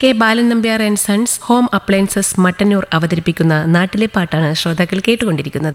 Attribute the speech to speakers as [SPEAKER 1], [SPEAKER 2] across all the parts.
[SPEAKER 1] K Balan Nambiar and sons home appliances Mattannur അവതരിപ്പിക്കുന്ന നാട്ടിലെ പാട്ടാണ് ശ്രോതാക്കൾ കേട്ടുകൊണ്ടിരിക്കുന്നത്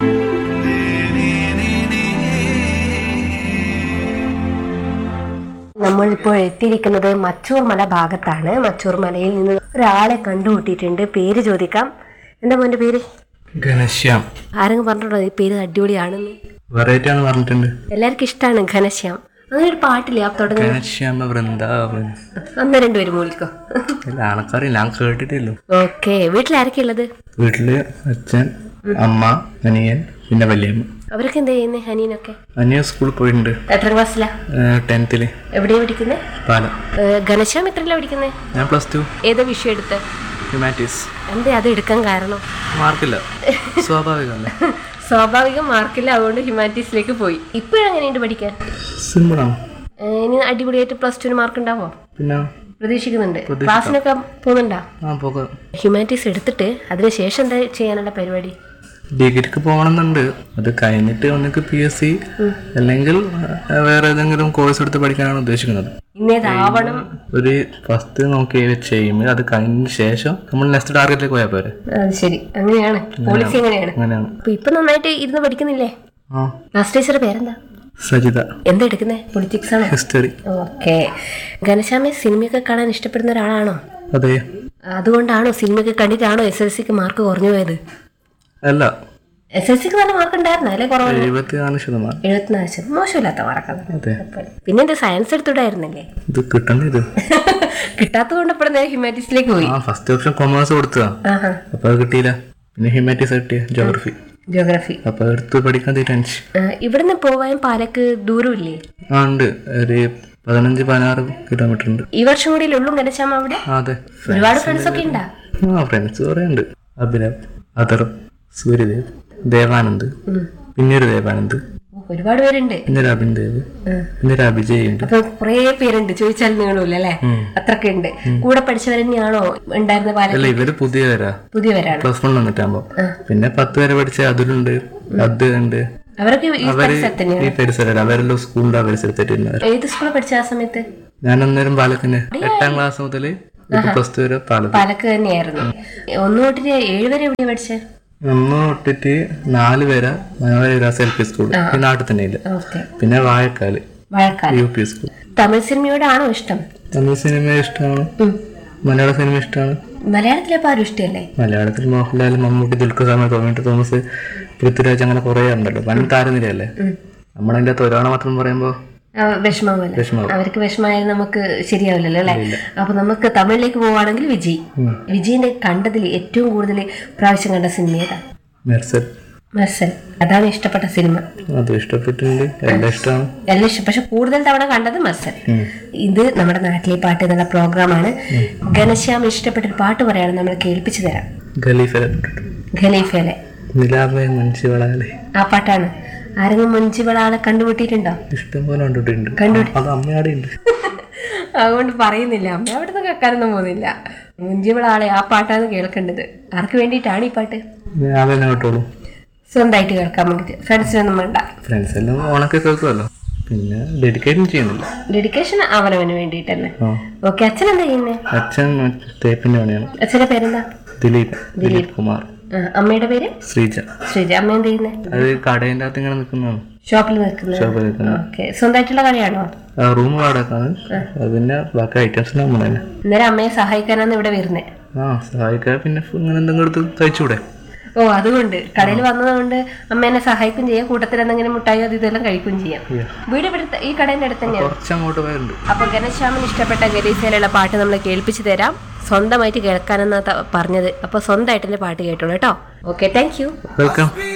[SPEAKER 2] നമ്മളിപ്പോൾ എത്തിയിരിക്കുന്നത് മച്ചൂർ മല ഭാഗത്താണ് മച്ചൂർ മലയിൽ നിന്ന് ഒരാളെ കണ്ടുമുട്ടിയിട്ടുണ്ട് പേര് ചോദിക്കാം എന്താ മോന്റെ പേര്
[SPEAKER 3] ഘനശ്യാം
[SPEAKER 2] ആരെങ്കിലും പറഞ്ഞിട്ടുണ്ടോ ഈ പേര് അടിപൊളിയാണെന്ന്
[SPEAKER 3] വെറൈറ്റി ആണ് പറഞ്ഞിട്ടുണ്ട്
[SPEAKER 2] എല്ലാവർക്കും ഇഷ്ടമാണ് ഘനശ്യാം അങ്ങനെ ഒരു പാട്ടില്ലേ ആ തുടങ്ങുന്ന
[SPEAKER 3] ഘനശ്യാമ വൃന്ദാവൻ
[SPEAKER 2] അന്ന് രണ്ടുപേരും മൂലിക്കോ
[SPEAKER 3] അല്ല ആൾക്കാരില്ല ഞാൻ കേട്ടിട്ടില്ലോ
[SPEAKER 2] ഓക്കെ വീട്ടിൽ ആരൊക്കെ ഉള്ളത്
[SPEAKER 3] വീട്ടില് അച്ഛൻ അമ്മ അനിയൻ പിന്നെ വല്യമ്മ
[SPEAKER 2] അവരൊക്കെ എന്താ ചെയ്യുന്നത് ഹനീനൊക്കെ
[SPEAKER 3] അനിയൻ സ്കൂളിൽ പോയിട്ടുണ്ട്
[SPEAKER 2] എത്ര ക്ലാസ്സിലാ
[SPEAKER 3] ടെൻത്തില്
[SPEAKER 2] എവിടെയാ പഠിക്കുന്നത്
[SPEAKER 3] പാല
[SPEAKER 2] ഘനശ്യാം എത്രയല്ല പഠിക്കുന്നത്
[SPEAKER 3] ഞാൻ പ്ലസ് ടു
[SPEAKER 2] ഏതാ വിഷയം എടുത്ത്
[SPEAKER 3] ഹ്യൂമാനിറ്റീസ്
[SPEAKER 2] എന്താ അത് എടുക്കാൻ കാരണം
[SPEAKER 3] മാർക്കില്ല സ്വാഭാവികമല്ലേ
[SPEAKER 2] സ്വാഭാവികം മാർക്കില്ല അതുകൊണ്ട് ഹ്യൂമാനിറ്റീസിലേക്ക് പോയി ഇപ്പോഴെങ്ങനെയുണ്ട് പഠിക്കാൻ
[SPEAKER 3] സിമ്പിളാണ്
[SPEAKER 2] ഏഹ് ഇനി അടിപൊളിയായിട്ട് പ്ലസ് ടുവിന് മാർക്ക് ഉണ്ടാവോ
[SPEAKER 3] പിന്നെ
[SPEAKER 2] പ്രതീക്ഷിക്കുന്നുണ്ട് ക്ലാസ്സിനൊക്കെ പോകുന്നുണ്ടോ
[SPEAKER 3] ആ പോകാം
[SPEAKER 2] ഹ്യൂമാനിറ്റീസ് എടുത്തിട്ട് അതിനുശേഷം എന്താ ചെയ്യാനുള്ള പരിപാടി
[SPEAKER 3] ഡിഗ്രിക്ക് പോകണമെന്നുണ്ട് അത് കഴിഞ്ഞിട്ട് ഒന്നിക്ക് പി എസ് സി അല്ലെങ്കിൽ ആ, വേറെ ഏതെങ്കിലും കോഴ്സ് എടുത്ത് പഠിക്കാനാണ് ഉദ്ദേശിക്കുന്നത്
[SPEAKER 2] ഇന്നേതാവണം
[SPEAKER 3] ഒരു ഫസ്റ്റ് നോക്കി ചെയ്യുമ്പോൾ അത് കഴിഞ്ഞ ശേഷം നമ്മൾ നെക്സ്റ്റ് ടാർഗറ്റിലേക്ക് പോയാൽ പോരെ
[SPEAKER 2] അത് ശരി അങ്ങനെയാണ് പോളിസി അങ്ങനെയാണ്
[SPEAKER 3] അങ്ങനെയാണ്
[SPEAKER 2] അപ്പൊ ഇപ്പൊ നന്നായിട്ട് ഇരുന്ന് പഠിക്കുന്നില്ലേ
[SPEAKER 3] ആ
[SPEAKER 2] ക്ലാസ് ടീച്ചറുടെ പേരെന്താ
[SPEAKER 3] സജിത
[SPEAKER 2] എന്താ എടുക്കുന്നത് പൊളിറ്റിക്സ് ആണോ
[SPEAKER 3] ഹിസ്റ്ററി
[SPEAKER 2] ഓക്കെ ഘനശ്യാമെ സിനിമയൊക്കെ കാണാൻ ഇഷ്ടപ്പെടുന്ന ഒരാളാണോ
[SPEAKER 3] അതെ
[SPEAKER 2] അതുകൊണ്ടാണോ സിനിമയൊക്കെ കണ്ടിട്ടാണോ എസ് എൽ സിക്ക് മാർക്ക് കുറഞ്ഞു പോയത്
[SPEAKER 3] അല്ല
[SPEAKER 2] എസ് എൽ സിക്ക് നല്ല മാർക്ക് ഉണ്ടായിരുന്നു അല്ലേ കുറവാണ്
[SPEAKER 3] എഴുപത്തി നാല് ശതമാനം
[SPEAKER 2] എഴുപത്തിനാല് ശതമാനം മോശമില്ലാത്ത മാർക്കാണ്
[SPEAKER 3] അതെ
[SPEAKER 2] പിന്നെ എന്ത് സയൻസ് എടുത്തിട്ടായിരുന്നല്ലേ
[SPEAKER 3] ഇത് കിട്ടണ്ട ഇത്
[SPEAKER 2] കിട്ടാത്തത് കൊണ്ട് ഇപ്പോൾ നേരെ ഹ്യൂമാനിറ്റീസിലേക്ക് പോയി
[SPEAKER 3] ആ ഫസ്റ്റ് ഓപ്ഷൻ കൊമേഴ്സ് കൊടുത്തതാ
[SPEAKER 2] ആഹാ
[SPEAKER 3] അപ്പൊ അത് കിട്ടിയില്ല പിന്നെ ഹ്യൂമാനിറ്റീസ് കിട്ടിയ ജോഗ്രഫി
[SPEAKER 2] ജോഗ്രഫി
[SPEAKER 3] അപ്പൊ എടുത്ത് പഠിക്കാൻ തീരുമാനിച്ചു
[SPEAKER 2] ഇവിടുന്ന് പോവാൻ പാലക്ക് ദൂരമില്ലേ
[SPEAKER 3] ആ ഉണ്ട് ഒരു പതിനഞ്ച് പതിനാറ് കിലോമീറ്റർ ഉണ്ട്
[SPEAKER 2] ഈ വർഷം കൂടി ഉള്ളൂ ഗണശ്യാമ അവിടെ
[SPEAKER 3] ആ, അതെ
[SPEAKER 2] ഒരുപാട് ഫ്രണ്ട്സ് ഒക്കെ ഉണ്ടാ
[SPEAKER 3] ആ ഫ്രണ്ട്സ് കുറെ ഉണ്ട് അഭിനവ് അതർ സൂര്യദേവ് ദേവാനന്ദ് പിന്നെ ഒരു ദേവാനന്ദ്
[SPEAKER 2] ഒരുപാട് പേരുണ്ട്
[SPEAKER 3] പിന്നെ ഒരു അഭിൻദേവ് പിന്നെ ഒരു അഭിജയ് ഉണ്ട്
[SPEAKER 2] അപ്പൊ കുറേ പേരുണ്ട് ചോദിച്ചാൽ നീളൂല അല്ലേ അത്രക്ക് ഉണ്ട് കൂടെ പഠിച്ചവർ തന്നെയാണോ ഉണ്ടായിരുന്ന പാലക്ക്
[SPEAKER 3] അല്ല ഇവര് പുതിയവരാ
[SPEAKER 2] പുതിയവരാണ്
[SPEAKER 3] പ്ലസ് വൺ വന്നിട്ടാകുമ്പോ പിന്നെ പത്ത് വരെ പഠിച്ച അതിലുണ്ട് അത് ഉണ്ട്
[SPEAKER 2] അവരൊക്കെ ഈ
[SPEAKER 3] അവര്
[SPEAKER 2] പരിസരത്ത് തന്നെയാണ്
[SPEAKER 3] ഈ പരിസരം അവരെല്ലാം സ്കൂളിന്റെ പരിസരത്തായിട്ട്
[SPEAKER 2] ഏത് സ്കൂളിൽ പഠിച്ച ആ സമയത്ത്
[SPEAKER 3] ഞാൻ അന്നേരം പാലക്കിന് എട്ടാം ക്ലാസ് മുതൽ പ്ലസ് ടു വരെ പാലത്ത്
[SPEAKER 2] പാലക്ക് തന്നെയായിരുന്നു ഒന്ന് തൊട്ടിട്ട് ഏഴ് വരെ എവിടെയാ പഠിച്ചത്
[SPEAKER 3] ഒന്ന് തൊട്ടിട്ട് നാല് വരെ മനോഹര വിലാസ് എൽ പി സ്കൂൾ ഈ നാട്ടിൽ തന്നെ ഇല്ല
[SPEAKER 2] ഓക്കെ
[SPEAKER 3] പിന്നെ വാഴക്കാല്
[SPEAKER 2] മഴക്കാലം
[SPEAKER 3] യു പി സ്കൂൾ
[SPEAKER 2] തമിഴ് സിനിമയോടാണോ ഇഷ്ടം
[SPEAKER 3] തമിഴ് സിനിമ ഇഷ്ടമാണ് മലയാള സിനിമ ഇഷ്ടമാണ്
[SPEAKER 2] മലയാളത്തിലപ്പോ ആരും ഇഷ്ടമല്ലേ
[SPEAKER 3] മലയാളത്തിൽ മോഹൻലാൽ മമ്മൂട്ടി ദുൽഖർ സൽമാൻ ടൊമാറ്റോ തോമസ് പൃഥ്വിരാജ് അങ്ങനെ കുറേ ഉണ്ടല്ലോ വൻ താരനിരയല്ലേ നമ്മളതിൻ്റെ അകത്ത് ഒരാളെ മാത്രം പറയുമ്പോൾ
[SPEAKER 2] ആ, വിഷമാവല്ല
[SPEAKER 3] വിഷമാവും.
[SPEAKER 2] അവർക്ക് വിഷമായാൽ നമുക്ക് ശരിയാവില്ലല്ലോ അല്ലെ അപ്പൊ നമുക്ക് തമിഴിലേക്ക് പോവാണെങ്കിൽ വിജയ് വിജയിന്റെ കണ്ടതിൽ ഏറ്റവും കൂടുതൽ പ്രാവശ്യം കണ്ട സിനിമ ഏതാ
[SPEAKER 3] മെർസൽ
[SPEAKER 2] മെർസൽ അതാണ് ഇഷ്ടപ്പെട്ട സിനിമ
[SPEAKER 3] അത് ഇഷ്ടപ്പെട്ടിട്ടുണ്ട് എല്ലാം ഇഷ്ടമാണ്
[SPEAKER 2] എല്ലാം ഇഷ്ടം പക്ഷെ കൂടുതൽ തവണ കണ്ടത് മെർസൽ ഇത് നമ്മുടെ നാട്ടിലെ പാട്ട് എന്നുള്ള പ്രോഗ്രാമാണ് ഘനശ്യാം ഇഷ്ടപ്പെട്ട ഒരു പാട്ട് പറയാണ് നമ്മൾ കേൾപ്പിച്ചു തരാം
[SPEAKER 3] ഖലീഫല
[SPEAKER 2] ഖലീഫയിലെ
[SPEAKER 3] നിലാബെ മനുഷ്യ വളാലെ
[SPEAKER 2] ആ പാട്ടാണ് ആരെങ്കിലും മുഞ്ചിവളാളെ കണ്ടുമുട്ടിയിട്ടുണ്ടോ
[SPEAKER 3] ഇഷ്ടം പോലെ കണ്ടിട്ടുണ്ട്
[SPEAKER 2] കണ്ടുപിടി-
[SPEAKER 3] അത് അമ്മയാടെ ഉണ്ട്
[SPEAKER 2] അതുകൊണ്ട് പറയുന്നില്ല അമ്മ അവിടുന്ന് കേൾക്കാനൊന്നും പോകുന്നില്ല മുഞ്ചിവളാളെ ആ പാട്ടാണ് കേൾക്കേണ്ടത് ആർക്ക് വേണ്ടിയിട്ടാണ് ഈ പാട്ട്
[SPEAKER 3] ഞാൻ തന്നെ കേട്ടോളൂ
[SPEAKER 2] സ്വന്തമായിട്ട് കേൾക്കാൻ വേണ്ടിയിട്ട് ഫ്രണ്ട്സിനൊന്നും വേണ്ട
[SPEAKER 3] ഫ്രണ്ട്സ് എല്ലാം ഓണൊക്കെ കേൾക്കുമല്ലോ പിന്നെ ഡെഡിക്കേറ്റും ചെയ്യുന്നില്ല
[SPEAKER 2] ഡെഡിക്കേഷൻ അവനവന് വേണ്ടിയിട്ടല്ലേ
[SPEAKER 3] ആ
[SPEAKER 2] ഓക്കെ അച്ഛൻ എന്താ ചെയ്യുന്നത്
[SPEAKER 3] അച്ഛൻ തേപ്പിന്റെ പണിയാണ്
[SPEAKER 2] അച്ഛൻ്റെ പേരെന്താ
[SPEAKER 3] ദിലീപ് ദിലീപ് കുമാർ
[SPEAKER 2] ആ, അമ്മയുടെ പേര്
[SPEAKER 3] ശ്രീജ
[SPEAKER 2] ശ്രീജ അമ്മ എന്ത് ചെയ്യുന്നത്
[SPEAKER 3] അത് കടേൻ്റെ അകത്ത് ഇങ്ങനെ നിൽക്കുന്നതാണ്
[SPEAKER 2] ഷോപ്പിൽ നിൽക്കുന്നത്
[SPEAKER 3] ഷോപ്പിൽ നിൽക്കുന്നത്
[SPEAKER 2] ഓക്കെ സ്വന്തമായിട്ടുള്ള കടയാണോ
[SPEAKER 3] റൂം വാടകക്കാണ് അത് പിന്നെ ബാക്കി ഐറ്റംസ് നമ്മൾ തന്നെ
[SPEAKER 2] അന്നേരം അമ്മയെ സഹായിക്കാനാണ് ഇവിടെ വരുന്നത്
[SPEAKER 3] ആ സഹായിക്കാൻ പിന്നെ ഫു- ഇങ്ങനെ എന്തെങ്കിലും എടുത്ത് കഴിച്ചുകൂടെ
[SPEAKER 2] ഓ അതുകൊണ്ട് കടയിൽ വന്നതുകൊണ്ട് അമ്മേനെ സഹായിക്കും ചെയ്യാം കൂട്ടത്തിൽ എന്തെങ്കിലും മുട്ടായോ അത് ഇതെല്ലാം കഴിക്കുകയും ചെയ്യാം വീട് ഇവിടെ ഈ കടേന്റെ അടുത്ത് തന്നെയാണ്
[SPEAKER 3] കുറച്ച് അങ്ങോട്ട് പോയുണ്ട്
[SPEAKER 2] അപ്പൊ ഗണശ്യാമിന് ഇഷ്ടപ്പെട്ട ഗരീസയിലുള്ള പാട്ട് നമ്മൾ കേൾപ്പിച്ചു തരാം സ്വന്തമായിട്ട് കേൾക്കാനെന്നാ ത- പറഞ്ഞത് അപ്പൊ സ്വന്തമായിട്ട് എന്റെ പാട്ട് കേട്ടോളൂ കേട്ടോ ഓക്കെ താങ്ക് യു
[SPEAKER 3] വെൽക്കം